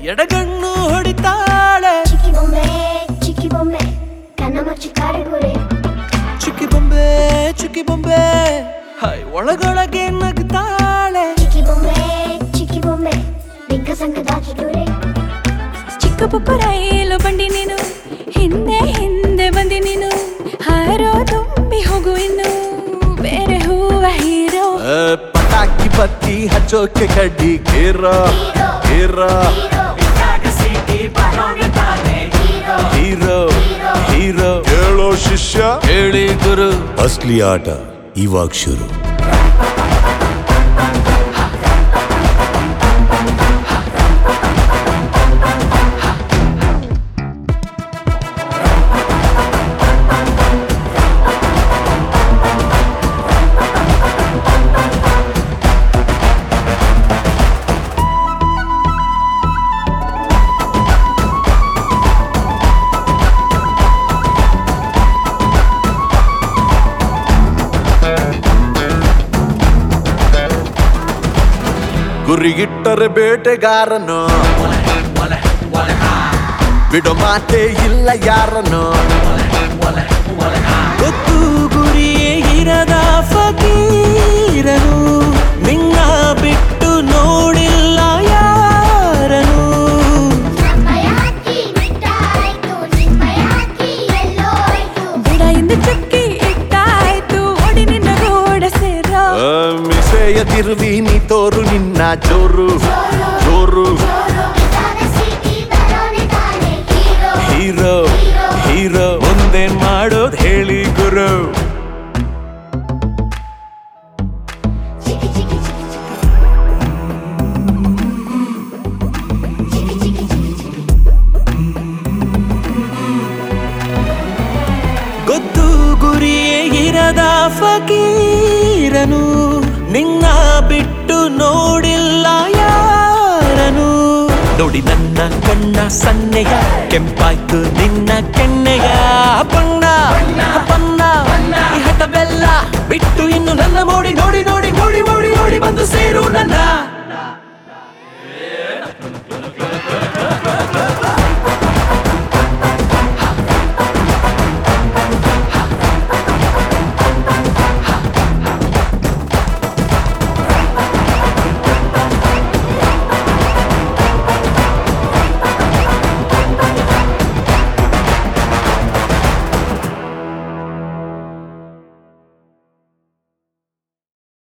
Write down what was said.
ಎಡಗಣ್ಣು ಹೊಡಿತಾಳೆ ಚಿಕ್ಕಿ ಬೊಂಬೆ ಚಿಕ್ಕಿ ಬೊಂಬೆ ಕಣ್ಣ ಮುಚ್ಚಿ ಕಾಡುಗುರೆ ಚುಕ್ಕಿ ಬೊಂಬೆ ಚುಕ್ಕಿ ಬೊಂಬೆ ಹಾಯ್ ಒಳಗೊಳಗೆ ನಗ್ತಾಳೆ ಚಿಕ್ಕಿ ಬೊಂಬೆ ಚಿಕ್ಕಿ ಬೊಂಬೆ ಬಿಕ್ಕ ಸಂಕ ದಾಚಿಡುರೆ ಚಿಕ್ಕ ಪುಕ್ಕ ರೈಲು ಬಂಡಿ ನೀನು ಹಿಂದೆ ಹಿಂದೆ ಬಂದಿ ನೀನು ಹಾರೋ ತುಂಬಿ ಹೋಗು ಇನ್ನು ಬೇರೆ ಹೂವ ಹೀರೋ ಆ, ಪಟಾಕಿ ಬತ್ತಿ ಹಚ್ಚೋಕೆ ಕಡ್ಡಿ ಕೇರ ಕೇರ ಹೀರೋ ಹೀರೋ ಹೇಳೋ ಶಿಷ್ಯ ಹೇಳಿ ಗುರು ಅಸ್ಲಿ ಆಟ ಇವಾಗ ಶುರು ಗುರಿಗಿಟ್ಟರೆ ಬೇಟೆಗಾರನು ಬಿಡೋ ಮಾತೆ ಇಲ್ಲ ಯಾರನು ಗೊತ್ತು ಗುರಿಯೇ ಇರದ ಫಕೀರನು ನಿನ್ನ ಬಿಟ್ಟು ನೋಡಿಲ್ಲ ಯಾರನು ನಮ್ಮಯ ಹಾಕಿ ಬಿಟ್ಟಾಯ್ತು ನಿಮ್ಮಯ ಹಾಕಿ ಎಲ್ಲೋಯ್ತು ಬಿಡ ಎಂದು ಚುಕ್ಕಿ ಇಟ್ಟಾಯ್ತು ಓಡಿ ನಿನ್ನ ರೋಡ ಸೇರೋ ಆ, ಮಿಸೆಯ ತಿರುವಿ ನೀ ತೋರು ನಿನ್ನ ಜೋರು ಜೋರು ಇದಾದ ಸಿಟಿ ಬರೋನೆ ತಾನೆ ಹೀರೋ ಹೀರೋ ಹೀರೋ ಮುಂದೇನ್ ಮಾಡೋದ್ ಹೇಳಿ ಗುರು ಚಿಕ್ಕಿ ಚಿಕ್ಕಿ ಚಿಕ್ಕಿ ಚಿಕ್ಕಿ ಚಿಕ್ಕಿ ಚಿಕ್ಕಿ ಚಿಕ್ಕಿ ಗೊತ್ತು ಗುರಿಯೇ ಇರದ ಫಕೀರನು ನಿನ್ನ ಬಿಟ್ಟು ನೋಡಿಲ್ಲ ಯಾರನು ನೋಡಿ ನನ್ನ ಕಣ್ಣ ಸನ್ನೆಯ ಕೆಂಪಾಯ್ತು ನಿನ್ನ ಕೆನ್ನೆಯ ಬಣ್ಣ ಬಣ್ಣ ಈ ಹಠ ಬೆಲ್ಲ ಬಿಟ್ಟು ಇನ್ನು ನನ್ನ ಮೋಡಿ